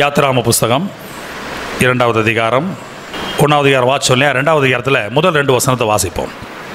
யாத்திராம புஸ்தகம் இரண்டாவது அதிகாரம் ஒன்றாவது அதிகாரம் வாட்ச் சொல்லேன் ரெண்டாவது அதிகாரத்தில் முதல் ரெண்டு வசனத்தை வாசிப்போம்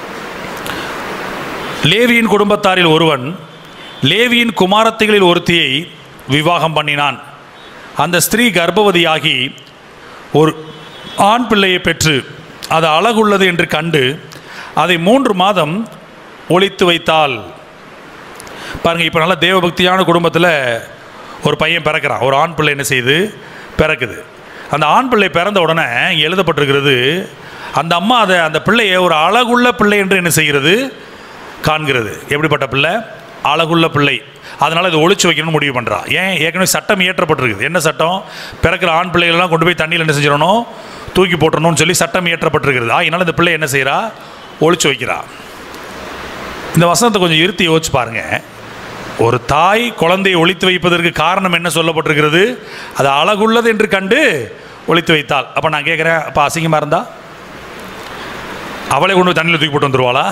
லேவியின் குடும்பத்தாரில் ஒருவன் லேவியின் குமாரத்திகளில் ஒருத்தியை விவாகம் பண்ணினான் அந்த ஸ்திரீ கர்ப்பவதியாகி ஒரு ஆண் பிள்ளையை பெற்று அது அழகுள்ளது என்று கண்டு அதை மூன்று மாதம் ஒளித்து வைத்தாள் பாருங்கள் இப்போ நல்லா தேவபக்தியான குடும்பத்தில் ஒரு பையன் பிறக்கிறான் ஒரு ஆண் பிள்ளை என்ன செய்யுது பிறக்குது அந்த ஆண் பிள்ளை பிறந்த உடனே இங்க எழுதப்பட்டிருக்கிறது அந்த அம்மா அதை அந்த பிள்ளையை ஒரு அழகுள்ள பிள்ளை என்று என்ன செய்கிறது காண்கிறது எப்படிப்பட்ட பிள்ளை அழகுள்ள பிள்ளை அதனால் இதை ஒளிச்சு வைக்கணும்னு முடிவு பண்ணுறா ஏன் ஏற்கனவே சட்டம் இயற்றப்பட்டிருக்குது என்ன சட்டம் பிறக்கிற ஆண் பிள்ளைகளெல்லாம் கொண்டு போய் தண்ணியில் என்ன செஞ்சிடணும் தூக்கி போட்டுறணும்னு சொல்லி சட்டம் இயற்றப்பட்டிருக்கிறது அதனால் இந்த பிள்ளை என்ன செய்கிறா ஒளிச்சு வைக்கிறா இந்த வசனத்தை கொஞ்சம் இருத்தி யோசிச்சு பாருங்க ஒரு தாய் குழந்தையை ஒளித்து வைப்பதற்கு காரணம் என்ன சொல்லப்பட்டிருக்கிறது அது அழகுள்ளது என்று கண்டு ஒளித்து வைத்தாள் அப்போ நான் கேட்குறேன் அப்போ அசிங்கமாக இருந்தா அவளை கொண்டு போய் தண்ணியில் தூக்கி போட்டு வந்துருவாளா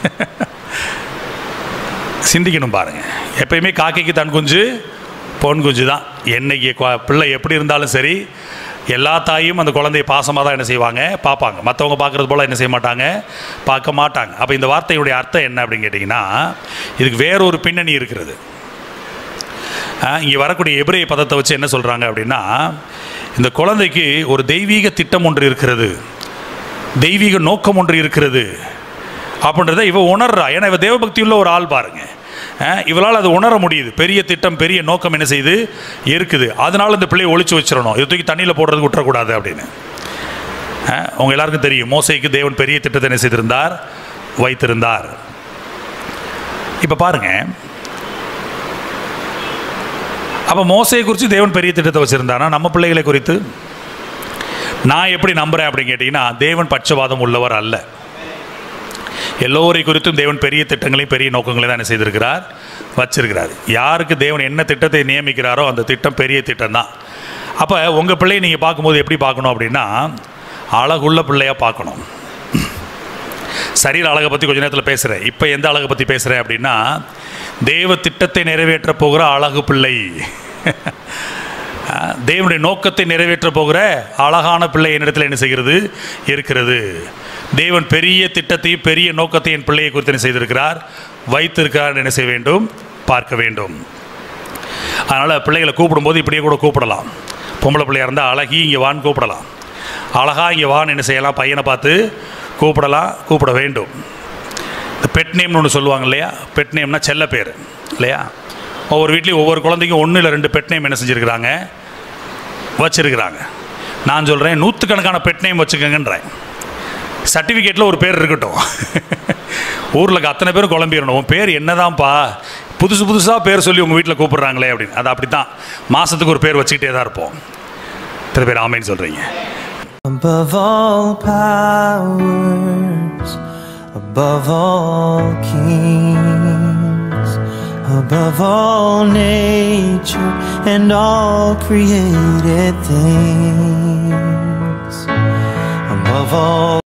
சிந்திக்கணும் பாருங்க எப்பயுமே காக்கைக்கு தன் குஞ்சு பொன் குஞ்சு தான் என்னைக்கு கொ- பிள்ளை எப்படி இருந்தாலும் சரி எல்லா தாயும் அந்த குழந்தைய பாசமாக தான் என்ன செய்வாங்க பார்ப்பாங்க மற்றவங்க பார்க்குறது போல் என்ன செய்ய மாட்டாங்க பார்க்க மாட்டாங்க அப்போ இந்த வார்த்தையுடைய அர்த்தம் என்ன அப்படின்னு கேட்டிங்கன்னா இதுக்கு வேறொரு பின்னணி இருக்கிறது இங்கே வரக்கூடிய எபிரேய பதத்தை வச்சு என்ன சொல்கிறாங்க அப்படின்னா இந்த குழந்தைக்கு ஒரு தெய்வீக திட்டம் ஒன்று இருக்கிறது தெய்வீக நோக்கம் ஒன்று இருக்கிறது அப்படின்றத இவ உணர்றா ஏன்னா இவ தேவபக்தி உள்ள ஒரு ஆள் பாருங்க அஹ் இவளால் அது உணர முடியுது பெரிய திட்டம் பெரிய நோக்கம் என்ன செய்யுது இருக்குது அதனால இந்த பிள்ளையை ஒளிச்சு வச்சிடணும் இது தூக்கி தண்ணியில் போடுறதுக்கு விட்டுறக்கூடாது அப்படின்னு அஹ் உங்க எல்லாருக்கும் தெரியும் மோசைக்கு தேவன் பெரிய திட்டத்தை என்ன செய்திருந்தார் வைத்திருந்தார் இப்போ பாருங்க அப்போ மோசையை குறித்து தேவன் பெரிய திட்டத்தை வச்சுருந்தானா நம்ம பிள்ளைகளை குறித்து நான் எப்படி நம்புகிறேன் அப்படின்னு கேட்டிங்கன்னா தேவன் பட்சபாதம் உள்ளவர் அல்ல எல்லோரை குறித்தும் தேவன் பெரிய திட்டங்களையும் பெரிய நோக்கங்களையும் தான் என்ன செய்திருக்கிறார் வச்சிருக்கிறார் யாருக்கு தேவன் என்ன திட்டத்தை நியமிக்கிறாரோ அந்த திட்டம் பெரிய திட்டம் தான் அப்போ உங்கள் பிள்ளையை நீங்கள் பார்க்கும்போது எப்படி பார்க்கணும் அப்படின்னா அழகுள்ள பிள்ளையாக பார்க்கணும் சரீர அழகை பற்றி கொஞ்ச நேரத்தில் பேசுகிறேன் இப்போ எந்த அழகை பற்றி பேசுகிறேன் அப்படின்னா தேவ திட்டத்தை நிறைவேற்ற போகிற அழகு பிள்ளை அஹ், தேவனுடைய நோக்கத்தை நிறைவேற்ற போகிற அழகான பிள்ளை என்னிடத்தில் என்ன செய்கிறது இருக்கிறது தேவன் பெரிய திட்டத்தையும் பெரிய நோக்கத்தையும் என் பிள்ளையை குறித்து என்ன செய்திருக்கிறார் வைத்திருக்கிறார் என்ன செய்ய வேண்டும் பார்க்க வேண்டும் அதனால் பிள்ளைகளை கூப்பிடும்போது இப்படியே கூட கூப்பிடலாம் பொம்பளை பிள்ளையா இருந்தால் அழகி இங்கே வான்னு கூப்பிடலாம் அழகா இங்கே வான்னு என்ன செய்யலாம் பையனை பார்த்து கூப்பிடலாம் கூப்பிட வேண்டும் இந்த பெட் நேம்னு ஒன்று சொல்லுவாங்க இல்லையா பெட் நேம்னா செல்ல பேர் இல்லையா ஒவ்வொரு வீட்லேயும் ஒவ்வொரு குழந்தைக்கும் ஒன்று இல்லை ரெண்டு பெட் நேம் என்ன செஞ்சுருக்கிறாங்க வச்சிருக்கிறாங்க நான் சொல்கிறேன் நூற்றுக்கணக்கான பெட் நேம் வச்சுக்கோங்கன்றேன் சர்டிஃபிகேட்டில் ஒரு பேர் இருக்கட்டும் ஊரில் இருக்க அத்தனை பேரும் குழம்பிடணும் உன் பேர் என்னதான்ப்பா புதுசு புதுசாக பேர் சொல்லி உங்கள் வீட்டில் கூப்பிடுறாங்களே அப்படின்னு அது அப்படி தான் மாதத்துக்கு ஒரு பேர் வச்சுக்கிட்டே தான் இருப்போம் எத்தனை பேர் ஆமைன்னு சொல்கிறீங்க Above all powers, above all kings, above all nature and all created things, above all